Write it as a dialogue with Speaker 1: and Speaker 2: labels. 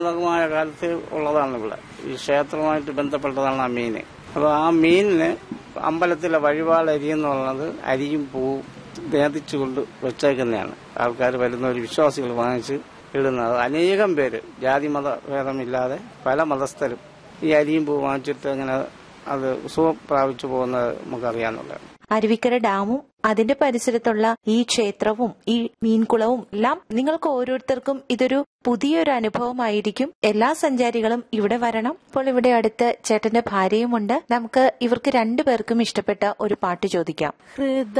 Speaker 1: മായ കാലത്ത് ഉള്ളതാണ് ഇവിടെ ഈ ക്ഷേത്രവുമായിട്ട് ബന്ധപ്പെട്ടതാണ് ആ മീന് അപ്പോൾ ആ മീനിന് അമ്പലത്തിലെ വഴിപാട് അരി എന്ന് പറയുന്നത് അരിയും പൂവും നേതിച്ചുകൊണ്ട് വെച്ചേക്കുന്നതാണ് ആൾക്കാർ വരുന്ന ഒരു വിശ്വാസികൾ വാങ്ങിച്ച് ഇടുന്നത് അനേകം പേര് ജാതി മത ഭേദമില്ലാതെ പല മതസ്ഥരും ഈ അരിയും പൂവും വാങ്ങിച്ചിട്ട് അങ്ങനെ അത് സുഖം പ്രാപിച്ചു പോകുന്നത് നമുക്കറിയാനുള്ളത്
Speaker 2: അരുവിക്കര ഡാമും അതിന്റെ പരിസരത്തുള്ള ഈ ക്ഷേത്രവും ഈ മീൻകുളവും എല്ലാം നിങ്ങൾക്ക് ഓരോരുത്തർക്കും ഇതൊരു പുതിയൊരു അനുഭവമായിരിക്കും എല്ലാ സഞ്ചാരികളും ഇവിടെ വരണം ഇപ്പോൾ ഇവിടെ അടുത്ത് ചേട്ടന്റെ ഭാര്യയുമുണ്ട് നമുക്ക് ഇവർക്ക് രണ്ടുപേർക്കും ഇഷ്ടപ്പെട്ട ഒരു പാട്ട് ചോദിക്കാം ഹൃദ